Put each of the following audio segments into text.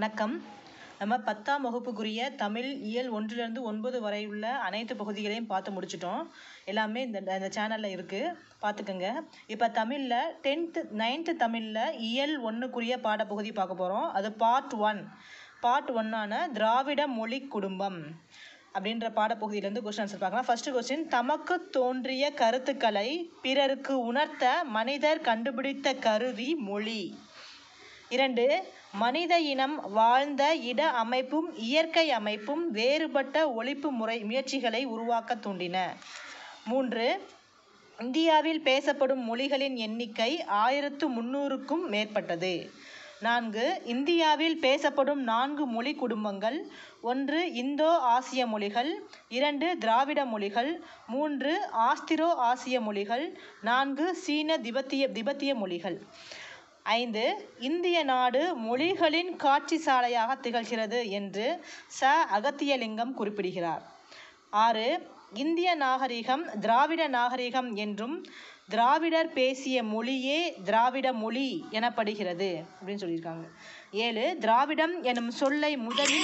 வணக்கம் நம்ம பத்தாம் வகுப்புக்குரிய தமிழ் இயல் ஒன்றிலிருந்து ஒன்பது வரை உள்ள அனைத்து பகுதிகளையும் பார்த்து முடிச்சிட்டோம் எல்லாமே இந்த இந்த சேனலில் இருக்குது பார்த்துக்கோங்க இப்போ தமிழில் டென்த்து நைன்த்து தமிழில் இயல் ஒன்றுக்குரிய பாடப்பகுதி பார்க்க போகிறோம் அது பார்ட் ஒன் பார்ட் ஒன்னான திராவிட மொழி குடும்பம் அப்படின்ற பாடப்பகுதியிலேருந்து கொஸ்டின் ஆன்சர் பார்க்கலாம் ஃபர்ஸ்ட் கொஸ்டின் தமக்கு தோன்றிய கருத்துக்களை பிறருக்கு உணர்த்த மனிதர் கண்டுபிடித்த கருவி மொழி இரண்டு மனித இனம் வாழ்ந்த இட அமைப்பும் இயற்கை அமைப்பும் வேறுபட்ட ஒழிப்பு முறை முயற்சிகளை உருவாக்க தூண்டின மூன்று இந்தியாவில் பேசப்படும் மொழிகளின் எண்ணிக்கை ஆயிரத்து முந்நூறுக்கும் மேற்பட்டது நான்கு இந்தியாவில் பேசப்படும் நான்கு மொழி குடும்பங்கள் ஒன்று இந்தோ ஆசிய மொழிகள் இரண்டு திராவிட மொழிகள் மூன்று ஆஸ்திரோ ஆசிய மொழிகள் நான்கு சீன திபெத்திய திபெத்திய மொழிகள் ஐந்து இந்திய நாடு மொழிகளின் காட்சி சாலையாக திகழ்கிறது என்று ச அகத்தியலிங்கம் குறிப்பிடுகிறார் ஆறு இந்திய நாகரிகம் திராவிட நாகரிகம் என்றும் திராவிடர் பேசிய மொழியே திராவிட மொழி எனப்படுகிறது அப்படின்னு சொல்லியிருக்காங்க ஏழு திராவிடம் எனும் சொல்லை முதலில்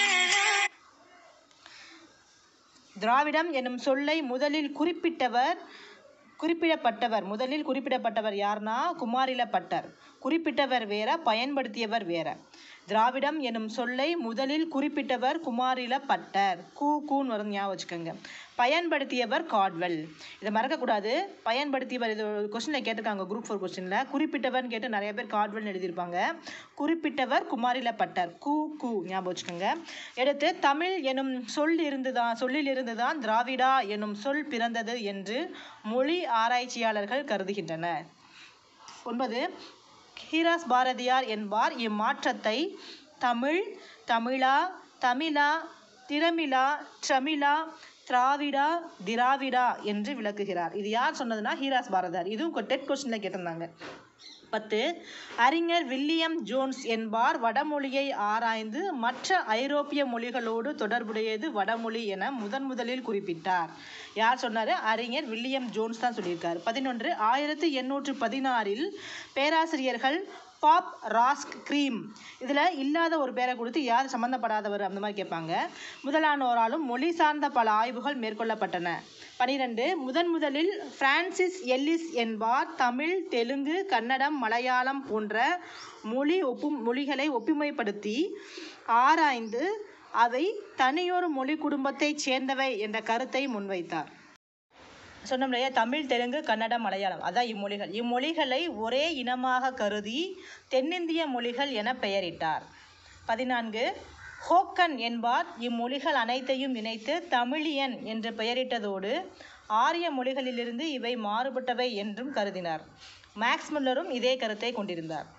திராவிடம் எனும் சொல்லை முதலில் குறிப்பிட்டவர் குறிப்பிடப்பட்டவர் முதலில் குறிப்பிடப்பட்டவர் யார்னா குமாரிலப்பட்டர் குறிப்பிட்டவர் வேற பயன்படுத்தியவர் வேற திராவிடம் எனும் சொல்லை முதலில் குறிப்பிட்டவர் குமாரிலப்பட்டர் கூ கூன்னு வரும் ஞாபகம் வச்சுக்கோங்க பயன்படுத்தியவர் காட்வெல் இதை மறக்கக்கூடாது பயன்படுத்தியவர் இது கொஸ்டினில் கேட்டிருக்காங்க குரூப் ஃபோர் கொஸ்டினில் குறிப்பிட்டவர்னு கேட்டு நிறைய பேர் காட்வெல்னு எழுதியிருப்பாங்க குறிப்பிட்டவர் குமாரிலப்பட்டர் கூ கூ ஞாபகம் வச்சுக்கோங்க எடுத்து தமிழ் எனும் சொல் இருந்துதான் சொல்லில் இருந்துதான் திராவிடா எனும் சொல் பிறந்தது என்று மொழி ஆராய்ச்சியாளர்கள் கருதுகின்றனர் ஒன்பது ஹீராஸ் பாரதியார் என்பார் இம்மாற்றத்தை தமிழ் தமிழா தமிழா திரமிழா ட்ரமிழா திராவிடா திராவிடா என்று விளக்குகிறார் இது யார் சொன்னதுன்னா ஹீராஸ் பாரதியார் இதுவும் டெட் கொஸ்டினில் கேட்டிருந்தாங்க பத்து அறிஞர் வில்லியம் ஜோன்ஸ் என்பார் வடமொழியை ஆராய்ந்து மற்ற ஐரோப்பிய மொழிகளோடு தொடர்புடையது வடமொழி என முதன் முதலில் குறிப்பிட்டார் யார் சொன்னார் அறிஞர் வில்லியம் ஜோன்ஸ் தான் சொல்லியிருக்கார் பதினொன்று ஆயிரத்தி எண்ணூற்று பதினாறில் பேராசிரியர்கள் பாப் ராஸ்க் க்ரீம் இதில் இல்லாத ஒரு பேரை கொடுத்து யார் சம்மந்தப்படாதவர் அந்த மாதிரி கேட்பாங்க முதலானோராலும் மொழி சார்ந்த பல ஆய்வுகள் மேற்கொள்ளப்பட்டன பனிரெண்டு முதன் முதலில் பிரான்சிஸ் எல்லிஸ் என்பார் தமிழ் தெலுங்கு கன்னடம் மலையாளம் போன்ற மொழி ஒப்பு மொழிகளை ஒப்புமைப்படுத்தி ஆராய்ந்து அவை தனியொரு மொழி குடும்பத்தைச் சேர்ந்தவை என்ற கருத்தை முன்வைத்தார் சொன்னோம் இல்லையா தமிழ் தெலுங்கு கன்னடம் மலையாளம் அதான் இம்மொழிகள் இம்மொழிகளை ஒரே இனமாக கருதி தென்னிந்திய மொழிகள் என பெயரிட்டார் பதினான்கு ஹோக்கன் என்பார் இம்மொழிகள் அனைத்தையும் இணைத்து தமிழியன் என்று பெயரிட்டதோடு ஆரிய மொழிகளிலிருந்து இவை மாறுபட்டவை என்றும் கருதினார் மேக்ஸ் முல்லரும் இதே கருத்தை கொண்டிருந்தார்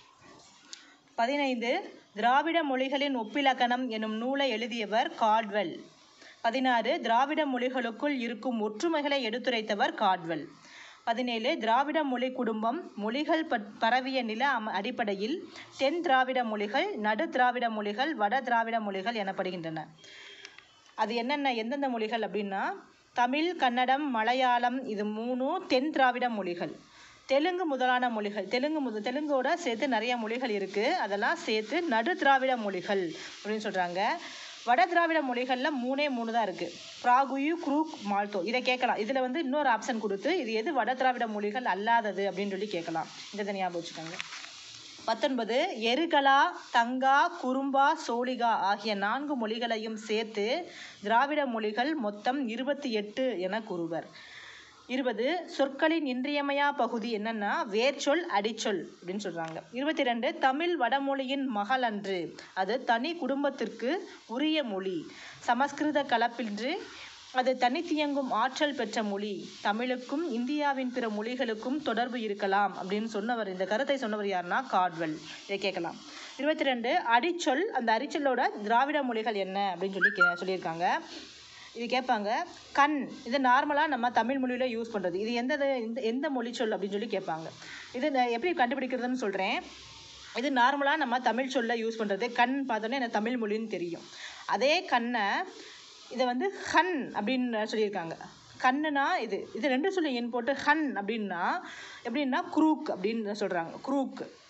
பதினைந்து திராவிட மொழிகளின் ஒப்பிலக்கணம் எனும் நூலை எழுதியவர் கால்வெல் பதினாறு திராவிட மொழிகளுக்குள் இருக்கும் ஒற்றுமைகளை எடுத்துரைத்தவர் காட்வெல் பதினேழு திராவிட மொழி குடும்பம் மொழிகள் பரவிய நில அடிப்படையில் தென் திராவிட மொழிகள் நடு திராவிட மொழிகள் வட திராவிட மொழிகள் எனப்படுகின்றன அது என்னென்ன எந்தெந்த மொழிகள் அப்படின்னா தமிழ் கன்னடம் மலையாளம் இது மூணும் தென் திராவிட மொழிகள் தெலுங்கு முதலான மொழிகள் தெலுங்கு முத தெலுங்கோட சேர்த்து நிறைய மொழிகள் இருக்குது அதெல்லாம் சேர்த்து நடு திராவிட மொழிகள் அப்படின்னு சொல்கிறாங்க வட திராவிட மொழிகளில் மூணே மூணு தான் இருக்குது ப்ராகுயு குரூக் மால்தோ இதை கேட்கலாம் இதில் வந்து இன்னொரு ஆப்ஷன் கொடுத்து இது எது வட திராவிட மொழிகள் அல்லாதது அப்படின்னு சொல்லி கேட்கலாம் இந்த ஞாபகம் வச்சுக்கோங்க பத்தொன்பது எருகலா தங்கா குறும்பா சோழிகா ஆகிய நான்கு மொழிகளையும் சேர்த்து திராவிட மொழிகள் மொத்தம் இருபத்தி எட்டு என கூறுவர் இருபது சொற்களின் இன்றியமையா பகுதி என்னன்னா வேர்ச்சொல் அடிச்சொல் அப்படின்னு சொல்கிறாங்க இருபத்தி ரெண்டு தமிழ் வடமொழியின் மகள் அன்று அது தனி குடும்பத்திற்கு உரிய மொழி சமஸ்கிருத கலப்பின்றி அது தனித்தியங்கும் ஆற்றல் பெற்ற மொழி தமிழுக்கும் இந்தியாவின் பிற மொழிகளுக்கும் தொடர்பு இருக்கலாம் அப்படின்னு சொன்னவர் இந்த கருத்தை சொன்னவர் யாருன்னா காட்வெல் இதை கேட்கலாம் இருபத்தி ரெண்டு அடிச்சொல் அந்த அடிச்சொல்லோட திராவிட மொழிகள் என்ன அப்படின்னு சொல்லி கே சொல்லியிருக்காங்க இது கேட்பாங்க கண் இது நார்மலாக நம்ம தமிழ் மொழியில் யூஸ் பண்ணுறது இது எந்த எந்த எந்த மொழி சொல் அப்படின்னு சொல்லி கேட்பாங்க இது எப்படி கண்டுபிடிக்கிறதுன்னு சொல்கிறேன் இது நார்மலாக நம்ம தமிழ் சொல்ல யூஸ் பண்ணுறது கண் பார்த்தோன்னே எனக்கு தமிழ் மொழின்னு தெரியும் அதே கண்ணை இதை வந்து ஹன் அப்படின்னு சொல்லியிருக்காங்க கண்ணுனா இது இது ரெண்டு சொல்லி எண் போட்டு ஹன் அப்படின்னா எப்படின்னா குரூக் அப்படின்னு சொல்கிறாங்க குரூக்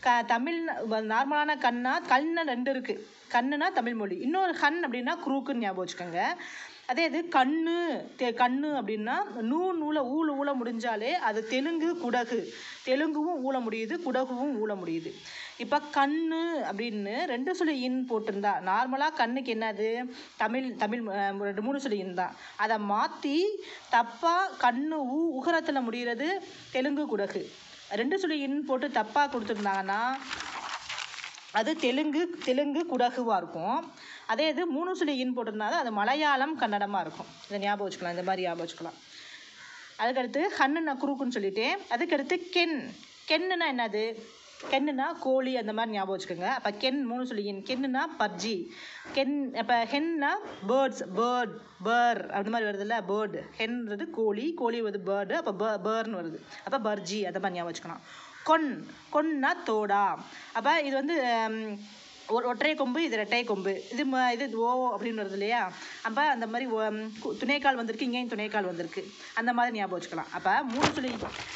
க தமிழ் நார்மலான கண்ணா கண்ணு ரெண்டு இருக்குது கண்ணுனா தமிழ் மொழி இன்னொரு கண் அப்படின்னா குரூக்குன்னு ஞாபகம் வச்சுக்கோங்க அதே இது கண்ணு தெ கண்ணு அப்படின்னா நூ நூல ஊழ ஊழ முடிஞ்சாலே அது தெலுங்கு குடகு தெலுங்குவும் ஊழ முடியுது குடகுவும் ஊழ முடியுது இப்போ கண்ணு அப்படின்னு ரெண்டு சொல்லி இன் போட்டிருந்தா நார்மலாக கண்ணுக்கு என்னது தமிழ் தமிழ் அஹ், ரெண்டு மூணு சொல்லி இன் தான் அதை மாற்றி தப்பாக கண்ணு ஊ உகரத்தில் முடிகிறது தெலுங்கு குடகு ரெண்டு சொல்லி இன் போட்டு தப்பாக கொடுத்துருந்தாங்கன்னா அது தெலுங்கு தெலுங்கு குடகுவாக இருக்கும் அதே இது மூணு சொல்லி இன் போட்டிருந்தாலும் அது மலையாளம் கன்னடமாக இருக்கும் இதை ஞாபகம் வச்சுக்கலாம் இந்த மாதிரி ஞாபகம் வச்சுக்கலாம் அதுக்கடுத்து ஹன்னுனா குறுக்குன்னு சொல்லிட்டேன் அதுக்கடுத்து கென் கென்னுனா என்னது கென்னுனா கோழி அந்த மாதிரி ஞாபகம் வச்சுக்கோங்க அப்போ கென் மூணு சொல்லி இன் கென்னுனா பர்ஜி கென் அப்போ ஹென்னா பேர்ட்ஸ் பேர்ட் பேர் அந்த மாதிரி வருதுல்ல பேர்டு ஹென்றது கோழி கோழி வருது பேர்டு அப்போ பே பேர்னு வருது அப்போ பர்ஜி அந்த மாதிரி ஞாபகம் வச்சுக்கலாம் கொன் கொன்னா தோடா அப்போ இது வந்து ஹம், ஒரு ஒற்றை கொம்பு இது ரெட்டை கொம்பு இது ம இது ஓ அப்படின்னு வருது இல்லையா அப்போ அந்த மாதிரி ஓ, ம், கு- துணைக்கால் வந்திருக்கு இங்கேயும் துணைக்கால் வந்திருக்கு அந்த மாதிரி ஞாபகம் வச்சுக்கலாம் அப்போ மூணு சொல்லி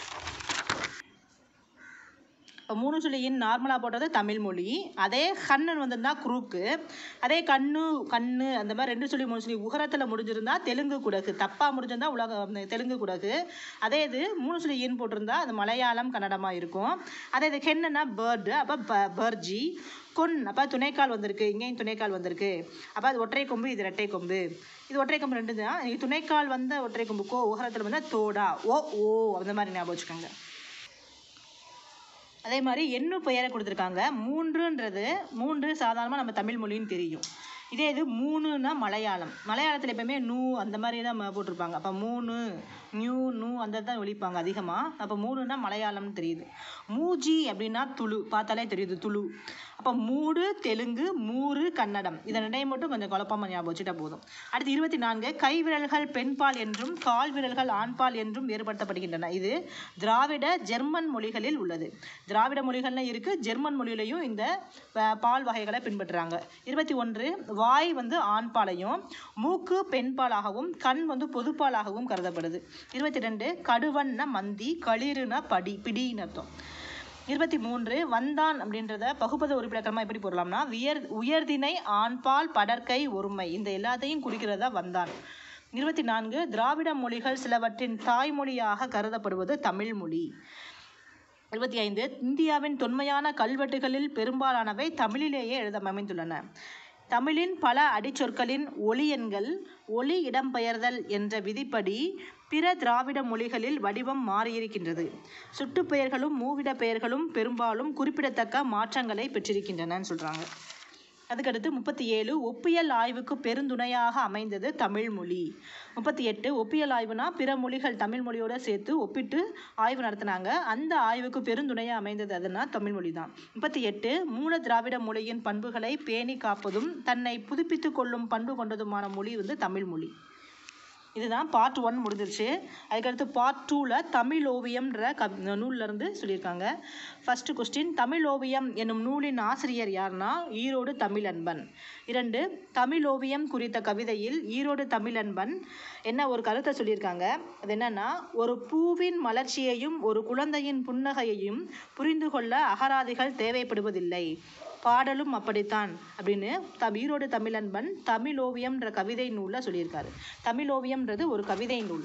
இப்போ மூணு சொல்லியின் நார்மலாக போட்டது தமிழ் மொழி அதே ஹன்னு வந்திருந்தா குறுக்கு அதே கண்ணு கண்ணு அந்த மாதிரி ரெண்டு சொல்லி மூணு சொல்லி உகரத்தில் முடிஞ்சிருந்தா தெலுங்கு குடகு தப்பாக முடிஞ்சிருந்தா உலக அந்த தெலுங்கு குடகு அதே இது மூணு சொல்லி இன் போட்டிருந்தா அது மலையாளம் கன்னடமாக இருக்கும் அதே இது ஹென்னுனா பேர்டு அப்போ ப பர்ஜி கொன் அப்போ துணைக்கால் வந்திருக்கு இங்கேயும் துணைக்கால் வந்திருக்கு அப்போ அது ஒற்றை கொம்பு இது ரெட்டை கொம்பு இது ஒற்றை கொம்பு ரெண்டு தான் இது துணைக்கால் வந்த ஒற்றை கொம்பு கோ உகரத்தில் வந்தால் தோடா ஓ ஓ அந்த மாதிரி ஞாபகம் வச்சுக்கோங்க அதே மாதிரி எண்ணு பெயரை கொடுத்துருக்காங்க மூன்றுன்றது மூன்று சாதாரணமாக நம்ம தமிழ் மொழின்னு தெரியும் இதே இது மூணுன்னா மலையாளம் மலையாளத்தில் எப்பவுமே நூ அந்த மாதிரி தான் ம- போட்டிருப்பாங்க அப்போ மூணு நியூ நூ அந்த தான் ஒழிப்பாங்க அதிகமாக அப்போ மூணுன்னா மலையாளம்னு தெரியுது மூஜி அப்படின்னா துளு பார்த்தாலே தெரியுது துளு அப்போ மூடு தெலுங்கு மூறு கன்னடம் இதை ரெண்டையும் மட்டும் கொஞ்சம் குழப்பமாக ஞாபகம் வச்சுட்டா போதும் அடுத்து இருபத்தி நான்கு கை விரல்கள் பெண்பால் என்றும் கால் விரல்கள் ஆண்பால் என்றும் வேறுபடுத்தப்படுகின்றன இது திராவிட ஜெர்மன் மொழிகளில் உள்ளது திராவிட மொழிகள்ல இருக்கு ஜெர்மன் மொழியிலையும் இந்த ப- பால் வகைகளை பின்பற்றுறாங்க இருபத்தி ஒன்று வாய் வந்து ஆண்பாலையும் மூக்கு பெண்பாலாகவும் கண் வந்து பொதுப்பாலாகவும் கருதப்படுது இருபத்தி ரெண்டு கடுவன்னா மந்தி களிறுனா படி பிடின்னு அர்த்தம் இருபத்தி மூன்று வந்தான் அப்படின்றத பகுப்பத உறுப்பினக்கரமாக எப்படி போடலாம்னா உயர் உயர்திணை ஆண்பால் படற்கை ஒருமை இந்த எல்லாத்தையும் குறிக்கிறதா வந்தான் இருபத்தி நான்கு திராவிட மொழிகள் சிலவற்றின் தாய்மொழியாக கருதப்படுவது தமிழ் மொழி இருபத்தி ஐந்து இந்தியாவின் தொன்மையான கல்வெட்டுகளில் பெரும்பாலானவை தமிழிலேயே எழுத அமைந்துள்ளன தமிழின் பல அடிச்சொற்களின் ஒலியன்கள் ஒலி இடம்பெயர்தல் என்ற விதிப்படி பிற திராவிட மொழிகளில் வடிவம் மாறியிருக்கின்றது சுட்டுப்பெயர்களும் மூவிட பெயர்களும் பெரும்பாலும் குறிப்பிடத்தக்க மாற்றங்களை பெற்றிருக்கின்றனன்னு சொல்றாங்க அதுக்கடுத்து முப்பத்தி ஏழு ஒப்பியல் ஆய்வுக்கு பெருந்துணையாக அமைந்தது தமிழ் மொழி முப்பத்தி எட்டு ஒப்பியல் ஆய்வுனா பிற மொழிகள் தமிழ் மொழியோட சேர்த்து ஒப்பிட்டு ஆய்வு நடத்தினாங்க அந்த ஆய்வுக்கு பெருந்துணையாக அமைந்தது அதுனா தமிழ் மொழி தான் முப்பத்தி எட்டு மூல திராவிட மொழியின் பண்புகளை பேணி காப்பதும் தன்னை புதுப்பித்து கொள்ளும் பண்பு கொண்டதுமான மொழி வந்து தமிழ் மொழி இதுதான் பார்ட் ஒன் முடிஞ்சிருச்சு அதுக்கடுத்து பார்ட் டூவில் தமிழ் ஓவியம்ன்ற கப் நூல்ல இருந்து சொல்லியிருக்காங்க ஃபர்ஸ்ட் கொஸ்டின் தமிழ் ஓவியம் என்னும் நூலின் ஆசிரியர் யாருன்னா ஈரோடு தமிழன்பன் இரண்டு தமிழ் ஓவியம் குறித்த கவிதையில் ஈரோடு தமிழன்பன் என்ன ஒரு கருத்தை சொல்லியிருக்காங்க அது என்னன்னா ஒரு பூவின் மலர்ச்சியையும் ஒரு குழந்தையின் புன்னகையையும் புரிந்து கொள்ள அகராதிகள் தேவைப்படுவதில்லை பாடலும் அப்படித்தான் அப்படின்னு தம் ஈரோடு தமிழன்பன் தமிழ் ஓவியம்ன்ற கவிதை நூலில் சொல்லியிருக்காரு தமிழ் ஓவியம்ன்றது ஒரு கவிதை நூல்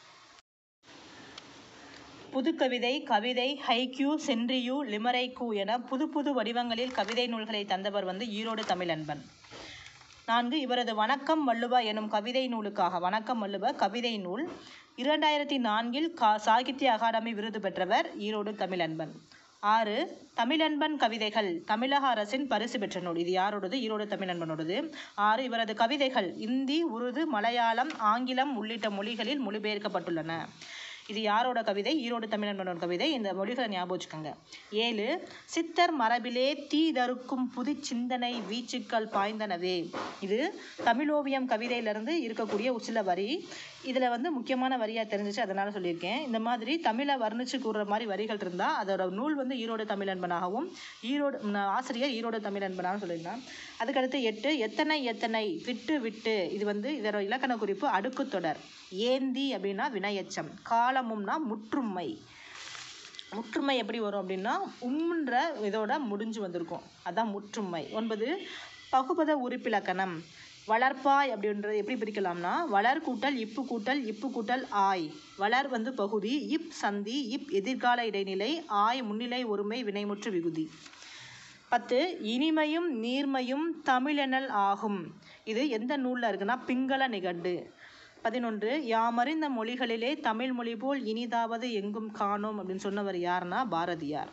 புதுக்கவிதை கவிதை ஹைக்யூ சென்றியூ லிமரைக்கு என புது புது வடிவங்களில் கவிதை நூல்களை தந்தவர் வந்து ஈரோடு தமிழன்பன் நான்கு இவரது வணக்கம் வள்ளுவ எனும் கவிதை நூலுக்காக வணக்கம் வள்ளுவ கவிதை நூல் இரண்டாயிரத்தி நான்கில் கா சாகித்ய அகாடமி விருது பெற்றவர் ஈரோடு தமிழன்பன் ஆறு தமிழன்பன் கவிதைகள் தமிழக அரசின் பரிசு பெற்ற நூல் இது யாரோடது ஈரோடு தமிழன்பனோடது ஆறு இவரது கவிதைகள் இந்தி உருது மலையாளம் ஆங்கிலம் உள்ளிட்ட மொழிகளில் மொழிபெயர்க்கப்பட்டுள்ளன இது யாரோட கவிதை ஈரோடு தமிழன்பனோட கவிதை இந்த மொழிகளை ஞாபகம் வச்சுக்கோங்க ஏழு சித்தர் மரபிலே தீதறுக்கும் புது சிந்தனை வீச்சுக்கள் பாய்ந்தனவே இது தமிழோவியம் கவிதையிலிருந்து இருக்கக்கூடிய ஒரு சில வரி இதில் வந்து முக்கியமான வரியாக தெரிஞ்சிச்சு அதனால சொல்லியிருக்கேன் இந்த மாதிரி தமிழை வர்ணிச்சு கூறுற மாதிரி வரிகள் இருந்தால் அதோட நூல் வந்து ஈரோடு தமிழன்பனாகவும் ஈரோடு ம், ஆசிரியர் ஈரோடு தமிழன்பனாகவும் சொல்லியிருந்தான் அதுக்கடுத்து எட்டு எத்தனை எத்தனை விட்டு விட்டு இது வந்து இதோட இலக்கண குறிப்பு அடுக்குத்தொடர் ஏந்தி அப்படின்னா வினையச்சம் காலமும்னா முற்றுமை முற்றுமை எப்படி வரும் அப்படின்னா உம்ன்ற இதோட முடிஞ்சு வந்திருக்கும் அதான் முற்றுமை ஒன்பது பகுபத உறுப்பிலக்கணம் வளர்ப்பாய் அப்படின்றது எப்படி பிரிக்கலாம்னா வளர் கூட்டல் இப்பு கூட்டல் இப்பு கூட்டல் ஆய் வளர் வந்து பகுதி இப் சந்தி இப் எதிர்கால இடைநிலை ஆய் முன்னிலை ஒருமை வினைமுற்று விகுதி பத்து இனிமையும் நீர்மையும் தமிழெனல் ஆகும் இது எந்த நூலில் இருக்குன்னா பிங்கள நிகண்டு பதினொன்று யாமறிந்த மொழிகளிலே தமிழ் மொழி போல் இனிதாவது எங்கும் காணோம் அப்படின்னு சொன்னவர் யாருன்னா பாரதியார்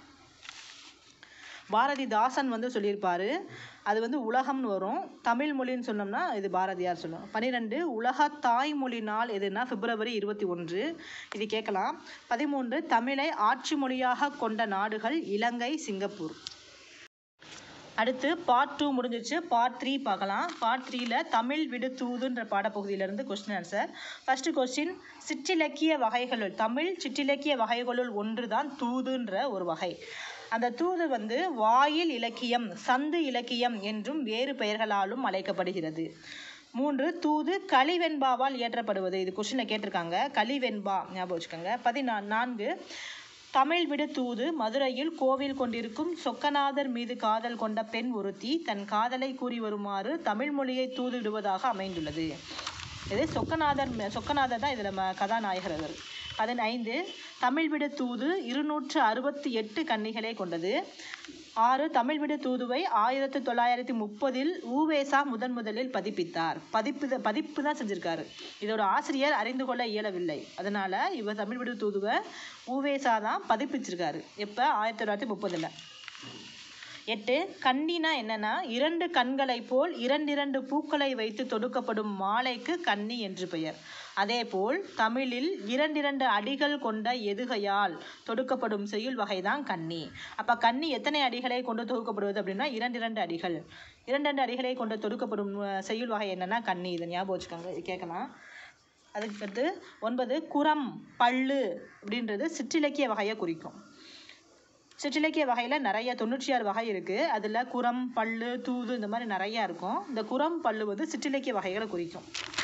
பாரதிதாசன் வந்து சொல்லியிருப்பாரு அது வந்து உலகம்னு வரும் தமிழ் மொழின்னு சொன்னோம்னா இது பாரதியார் சொல்லும் பன்னிரெண்டு உலக தாய்மொழி நாள் எதுனா பிப்ரவரி இருபத்தி ஒன்று இது கேட்கலாம் பதிமூன்று தமிழை ஆட்சி மொழியாக கொண்ட நாடுகள் இலங்கை சிங்கப்பூர் அடுத்து பார்ட் டூ முடிஞ்சிச்சு பார்ட் த்ரீ பார்க்கலாம் பார்ட் த்ரீல தமிழ் விடு தூதுன்ற பாடப்பகுதியிலிருந்து கொஸ்டின் ஆன்சர் ஃபர்ஸ்ட் கொஸ்டின் சிற்றிலக்கிய வகைகளுள் தமிழ் சிற்றிலக்கிய வகைகளுள் ஒன்று தான் தூதுன்ற ஒரு வகை அந்த தூது வந்து வாயில் இலக்கியம் சந்து இலக்கியம் என்றும் வேறு பெயர்களாலும் அழைக்கப்படுகிறது மூன்று தூது களிவெண்பாவால் இயற்றப்படுவது இது கொஸ்டினில் கேட்டிருக்காங்க களிவெண்பா ஞாபகம் வச்சுக்கோங்க பதினா நான்கு தமிழ் விடு தூது மதுரையில் கோவில் கொண்டிருக்கும் சொக்கநாதர் மீது காதல் கொண்ட பெண் ஒருத்தி தன் காதலை கூறி வருமாறு தமிழ் மொழியை தூதுவிடுவதாக அமைந்துள்ளது இது சொக்கநாதர் ம- சொக்கநாதர் தான் இதில் ம கதாநாயகர் அவர் பதினைந்து தமிழ் விடு தூது இருநூற்று அறுபத்தி எட்டு கன்னிகளை கொண்டது ஆறு தமிழ் விடு தூதுவை ஆயிரத்தி தொள்ளாயிரத்தி முப்பதில் ஊவேசா முதன் முதலில் பதிப்பித்தார் பதிப்பு பதிப்பு தான் செஞ்சிருக்காரு இதோட ஆசிரியர் அறிந்து கொள்ள இயலவில்லை அதனால இவர் தமிழ் விடு தூதுவை ஊவேசா தான் பதிப்பிச்சிருக்காரு எப்போ ஆயிரத்தி தொள்ளாயிரத்தி முப்பதில் எட்டு கன்னினா என்னன்னா இரண்டு கண்களைப் போல் இரண்டிரண்டு பூக்களை வைத்து தொடுக்கப்படும் மாலைக்கு கன்னி என்று பெயர் அதேபோல் தமிழில் இரண்டிரண்டு அடிகள் கொண்ட எதுகையால் தொடுக்கப்படும் செய்யுள் வகைதான் கன்னி அப்ப கன்னி எத்தனை அடிகளை கொண்டு தொகுக்கப்படுவது அப்படின்னா இரண்டிரண்டு அடிகள் இரண்டிரண்டு அடிகளை கொண்டு தொடுக்கப்படும் அஹ், செய்யுள் வகை என்னன்னா கன்னி இதை ஞாபகம் வச்சுக்கோங்க இது கேட்கலாம் அதுக்கு அடுத்து ஒன்பது குரம் பல்லு அப்படின்றது சிற்றிலக்கிய வகையை குறிக்கும் சிற்றிலக்கிய வகையில் நிறைய தொண்ணூற்றி ஆறு வகை இருக்குது அதில் குரம் பல்லு தூது இந்த மாதிரி நிறையா இருக்கும் இந்த குரம் பல்லு வந்து சிற்றிலக்கிய வகைகளை குறிக்கும்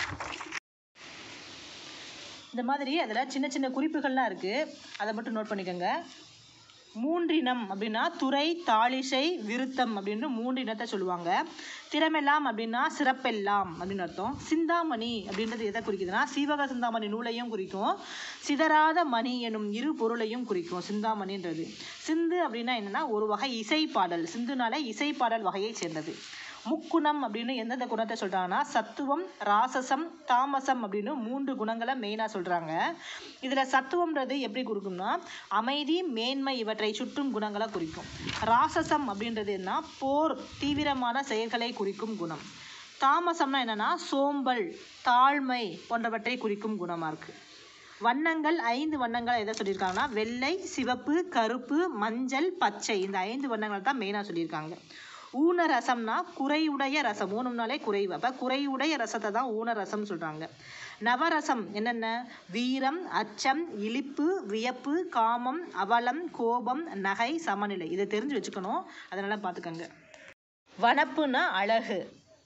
இந்த மாதிரி அதில் சின்ன சின்ன குறிப்புகள்லாம் இருக்குது அதை மட்டும் நோட் பண்ணிக்கோங்க மூன்றினம் அப்படின்னா துறை தாளிசை விருத்தம் அப்படின்னு மூன்று இனத்தை சொல்லுவாங்க திறமெல்லாம் அப்படின்னா சிறப்பெல்லாம் அப்படின்னு அர்த்தம் சிந்தாமணி அப்படின்றது எதை குறிக்குதுன்னா சீவக சிந்தாமணி நூலையும் குறிக்கும் சிதறாத மணி எனும் இரு பொருளையும் குறிக்கும் சிந்தாமணின்றது சிந்து அப்படின்னா என்னன்னா ஒரு வகை இசை பாடல் சிந்துனாலே இசை பாடல் வகையை சேர்ந்தது முக்குணம் அப்படின்னு எந்தெந்த குணத்தை சொல்றாங்கன்னா சத்துவம் ராசசம் தாமசம் அப்படின்னு மூன்று குணங்களை மெயினாக சொல்றாங்க இதுல சத்துவம்ன்றது எப்படி குறிக்கும்னா அமைதி மேன்மை இவற்றை சுற்றும் குணங்களை குறிக்கும் ராசசம் அப்படின்றது என்ன போர் தீவிரமான செயல்களை குறிக்கும் குணம் தாமசம்னா என்னன்னா சோம்பல் தாழ்மை போன்றவற்றை குறிக்கும் குணமா இருக்கு வண்ணங்கள் ஐந்து வண்ணங்கள் எதை சொல்லியிருக்காங்கன்னா வெள்ளை சிவப்பு கருப்பு மஞ்சள் பச்சை இந்த ஐந்து வண்ணங்கள் தான் மெயினாக சொல்லியிருக்காங்க ஊன ரசம்னா குறையுடைய ரசம் ஊனம்னாலே குறைவு அப்போ குறையுடைய ரசத்தை தான் ஊன ரசம் சொல்கிறாங்க நவரசம் என்னென்ன வீரம் அச்சம் இழிப்பு வியப்பு காமம் அவலம் கோபம் நகை சமநிலை இதை தெரிஞ்சு வச்சுக்கணும் அதனால பார்த்துக்கோங்க வனப்புனா அழகு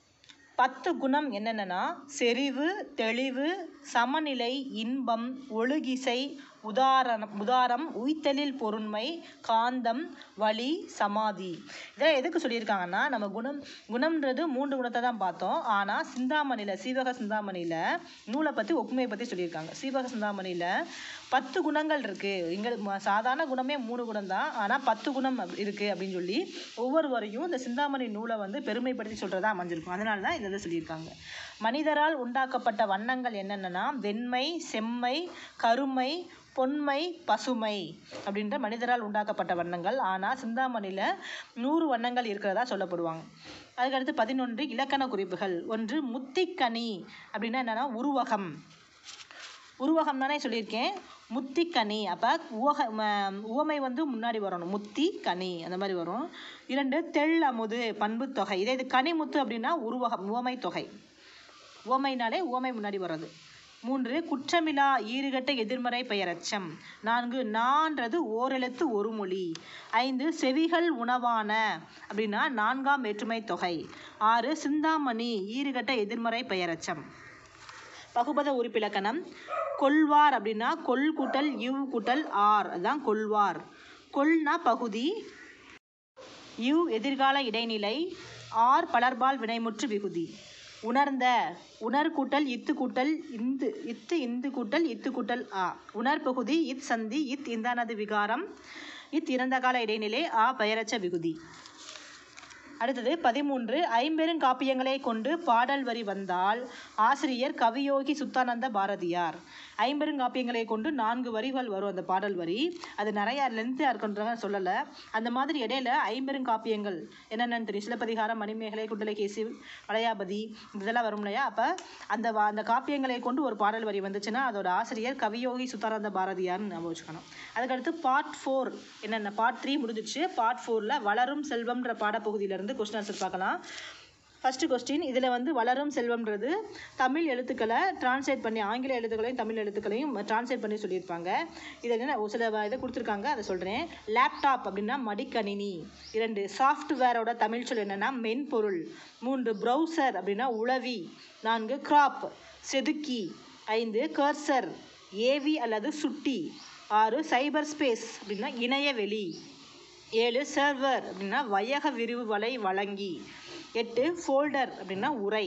பத்து குணம் என்னென்னனா செறிவு தெளிவு சமநிலை இன்பம் ஒழுகிசை உதாரணம் உதாரம் உய்த்தலில் பொருண்மை காந்தம் வலி சமாதி இதெல்லாம் எதுக்கு சொல்லியிருக்காங்கன்னா நம்ம குணம் குணம்ன்றது மூன்று குணத்தை தான் பார்த்தோம் ஆனால் சிந்தாமணியில் சீவக சிந்தாமணியில் நூலை பற்றி ஒப்புமையை பற்றி சொல்லியிருக்காங்க சீவக சிந்தாமணியில் பத்து குணங்கள் இருக்குது இங்கே ம- சாதாரண குணமே மூணு குணம் தான் ஆனால் பத்து குணம் அப்~ இருக்கு அப்படின்னு சொல்லி ஒவ்வொருவரையும் இந்த சிந்தாமணி நூலை வந்து பெருமைப்படுத்தி சொல்கிறதா அமைஞ்சிருக்கும் அதனால தான் இதை வந்து சொல்லியிருக்காங்க மனிதரால் உண்டாக்கப்பட்ட வண்ணங்கள் என்னென்னனா வெண்மை செம்மை கருமை பொன்மை பசுமை அப்படின்ற மனிதரால் உண்டாக்கப்பட்ட வண்ணங்கள் ஆனால் சிந்தாமணியில் நூறு வண்ணங்கள் இருக்கிறதா சொல்லப்படுவாங்க அதுக்கடுத்து பதினொன்று இலக்கண குறிப்புகள் ஒன்று முத்திக்கனி அப்படின்னா என்னன்னா உருவகம் உருவகம் தானே சொல்லியிருக்கேன் முத்தி கனி அப்போ உவக ம- உவமை வந்து முன்னாடி வரணும் முத்தி கனி அந்த மாதிரி வரும் இரண்டு தெள் அமுது பண்பு தொகை இதே இது கனிமுத்து அப்படின்னா உருவகம் உவமை தொகை உவமைனாலே உவமை முன்னாடி வர்றது மூன்று குற்றமிலா ஈறுகட்ட எதிர்மறை பெயரச்சம் நான்கு நான்றது ஓரெழுத்து ஒரு மொழி ஐந்து செவிகள் உணவான அப்படின்னா நான்காம் வேற்றுமை தொகை ஆறு சிந்தாமணி ஈறுகட்ட எதிர்மறை பெயரச்சம் பகுபத உறுப்பிலக்கணம் கொள்வார் அப்படின்னா கொள் கூட்டல் யுவ் கூட்டல் ஆர் அதுதான் கொள்வார் கொள்னா பகுதி யு எதிர்கால இடைநிலை ஆர் பலர்பால் வினைமுற்று விகுதி உணர்ந்த உணர் கூட்டல் இத்து கூட்டல் இந்து இத்து இந்து கூட்டல் இத்து கூட்டல் ஆ உணர் பகுதி இத் சந்தி இத் இந்தானது விகாரம் இத் இறந்த கால இடைநிலை ஆ பெயரச்ச விகுதி அடுத்தது பதிமூன்று ஐம்பெருங்காப்பியங்களை கொண்டு பாடல் வரி வந்தால் ஆசிரியர் கவியோகி சுத்தானந்த பாரதியார் ஐம்பெருங்காப்பியங்களை கொண்டு நான்கு வரிகள் வரும் அந்த பாடல் வரி அது நிறையா லென்த்தாக இருக்குன்றத சொல்லலை அந்த மாதிரி இடையில ஐம்பெருங்காப்பியங்கள் என்னென்னு தெரியும் சிலப்பதிகாரம் மணிமேகலை குண்டலகேசி வளையாபதி இதெல்லாம் வரும் இல்லையா அப்போ அந்த வா- அந்த காப்பியங்களை கொண்டு ஒரு பாடல் வரி வந்துச்சுன்னா அதோட ஆசிரியர் கவியோகி சுத்தானந்த பாரதியார்னு ஞாபகம் வச்சுக்கணும் அதுக்கடுத்து பார்ட் ஃபோர் என்னென்ன பார்ட் த்ரீ முடிஞ்சிடுச்சு பார்ட் ஃபோரில் வளரும் செல்வம்ன்ற பாடப்பகுதியிலேருந்து கொஸ்டின் ஆன்சர் பார்க்கலாம் ஃபஸ்ட்டு கொஸ்டின் இதில் வந்து வளரும் செல்வம்ன்றது தமிழ் எழுத்துக்களை டிரான்ஸ்லேட் பண்ணி ஆங்கில எழுத்துக்களையும் தமிழ் எழுத்துக்களையும் டிரான்ஸ்லேட் பண்ணி சொல்லியிருப்பாங்க இதில் என்ன ஒரு சில வ- இதை கொடுத்துருக்காங்க அதை சொல்கிறேன் லேப்டாப் அப்படின்னா மடிக்கணினி இரண்டு சாஃப்ட்வேரோட தமிழ் சொல் என்னென்னா மென்பொருள் மூன்று ப்ரௌசர் அப்படின்னா உளவி நான்கு கிராப் செதுக்கி ஐந்து கர்சர் ஏவி அல்லது சுட்டி ஆறு சைபர் ஸ்பேஸ் அப்படின்னா இணையவெளி ஏழு சர்வர் அப்படின்னா வையக விரிவுகளை வழங்கி எட்டு ஃபோல்டர் அப்படின்னா உரை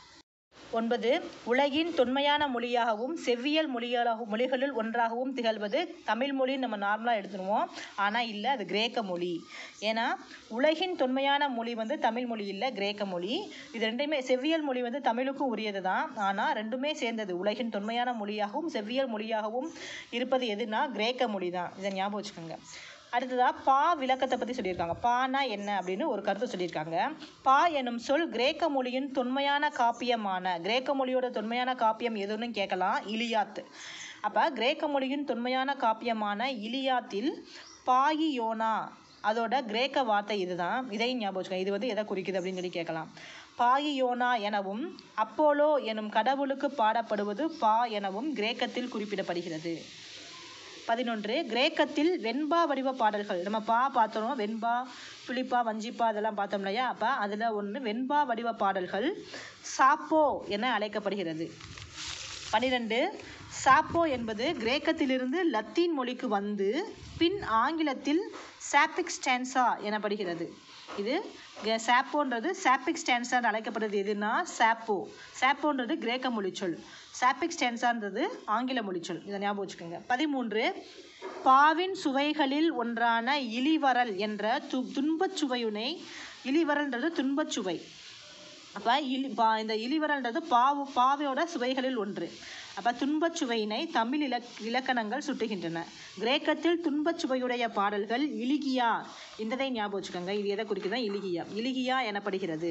ஒன்பது உலகின் தொன்மையான மொழியாகவும் செவ்வியல் மொழியாகவும் மொழிகளுள் ஒன்றாகவும் திகழ்வது தமிழ் மொழி நம்ம நார்மலாக எடுத்துருவோம் ஆனால் இல்லை அது கிரேக்க மொழி ஏன்னா உலகின் தொன்மையான மொழி வந்து தமிழ் மொழி இல்லை கிரேக்க மொழி இது ரெண்டுமே செவ்வியல் மொழி வந்து தமிழுக்கும் உரியது தான் ஆனால் ரெண்டுமே சேர்ந்தது உலகின் தொன்மையான மொழியாகவும் செவ்வியல் மொழியாகவும் இருப்பது எதுனா கிரேக்க மொழி தான் இதை ஞாபகம் வச்சுக்கோங்க அடுத்ததா பா விளக்கத்தை பற்றி சொல்லியிருக்காங்க பானா என்ன அப்படின்னு ஒரு கருத்து சொல்லியிருக்காங்க பா எனும் சொல் கிரேக்க மொழியின் தொன்மையான காப்பியமான கிரேக்க மொழியோட தொன்மையான காப்பியம் எதுன்னு கேட்கலாம் இலியாத் அப்போ கிரேக்க மொழியின் தொன்மையான காப்பியமான இலியாத்தில் பாயியோனா அதோட கிரேக்க வார்த்தை இதுதான் இதையும் ஞாபகம் வச்சுக்கோங்க இது வந்து எதை குறிக்குது அப்படின்னு சொல்லி கேட்கலாம் பாயியோனா எனவும் அப்போலோ எனும் கடவுளுக்கு பாடப்படுவது பா எனவும் கிரேக்கத்தில் குறிப்பிடப்படுகிறது பதினொன்று கிரேக்கத்தில் வெண்பா வடிவ பாடல்கள் நம்ம பா பார்த்தோம் வெண்பா புளிப்பா வஞ்சிப்பா அதெல்லாம் பார்த்தோம் இல்லையா அப்போ அதில் ஒன்று வெண்பா வடிவ பாடல்கள் சாப்போ என அழைக்கப்படுகிறது பன்னிரெண்டு சாப்போ என்பது கிரேக்கத்திலிருந்து லத்தீன் மொழிக்கு வந்து பின் ஆங்கிலத்தில் சாப்பிக் ஸ்டான்சா எனப்படுகிறது இது கே- சாப்போன்றது சாப்பிக் ஸ்டான்சான்னு அழைக்கப்படுறது எதுனா சாப்போ சாப்போன்றது கிரேக்க மொழிச்சொல் சாப்பிக் ஸ்டான்சான்றது ஆங்கில மொழிச்சொல் இதை ஞாபகம் வச்சுக்கோங்க பதிமூன்று பாவின் சுவைகளில் ஒன்றான இளிவரல் என்ற து துன்பச் சுவையுனை இளிவரல்ன்றது துன்பச் சுவை அப்போ இலி பா இந்த இளிவரல்ன்றது பாவு பாவையோட சுவைகளில் ஒன்று அப்போ துன்பச் சுவையினை தமிழ் இலக் இலக்கணங்கள் சுட்டுகின்றன கிரேக்கத்தில் துன்பச் சுவையுடைய பாடல்கள் இலிகியா இந்ததை ஞாபகம் வச்சுக்கோங்க இது எதை குறிக்குதா இலிகியா இலிகியா எனப்படுகிறது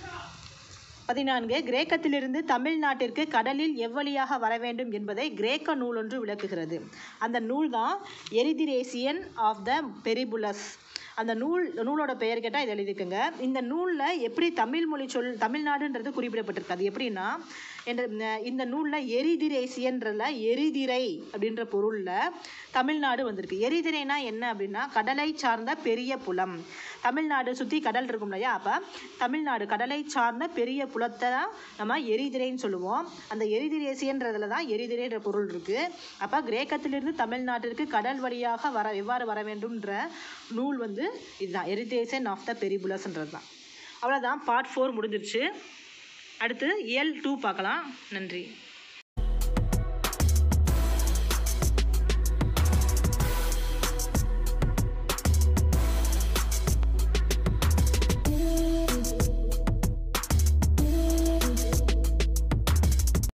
பதினான்கு கிரேக்கத்திலிருந்து தமிழ்நாட்டிற்கு கடலில் எவ்வழியாக வர வேண்டும் என்பதை கிரேக்க நூல் ஒன்று விளக்குகிறது அந்த நூல் தான் எரிதிரேசியன் ஆஃப் த பெரிபுலஸ் அந்த நூல் நூலோட பெயர் கேட்டால் இதை எழுதிக்கோங்க இந்த நூலில் எப்படி தமிழ் மொழி சொல் தமிழ்நாடுன்றது குறிப்பிடப்பட்டிருக்கு அது எப்படின்னா என்ற இந்த- இந்த நூலில் எரிதிரேசியன்றல எரிதிரை அப்படின்ற பொருளில் தமிழ்நாடு வந்திருக்கு எரிதிரைனா என்ன அப்படின்னா கடலை சார்ந்த பெரிய புலம் தமிழ்நாடு சுற்றி கடல் இருக்கும் இல்லையா அப்போ தமிழ்நாடு கடலை சார்ந்த பெரிய புலத்தை தான் நம்ம எரிதிரைன்னு சொல்லுவோம் அந்த எரிதிரேசியன்றதுல தான் எரிதிரைன்ற பொருள் இருக்குது அப்போ கிரேக்கத்திலிருந்து தமிழ்நாட்டிற்கு கடல் வழியாக வர எவ்வாறு வர வேண்டும்ன்ற நூல் வந்து இதுதான் எரிதேசன் ஆஃப் த பெரிபுலஸ்ன்றது தான் அவ்வளோதான் பார்ட் ஃபோர் முடிஞ்சிருச்சு அடுத்து இயல் டூ பார்க்கலாம் நன்றி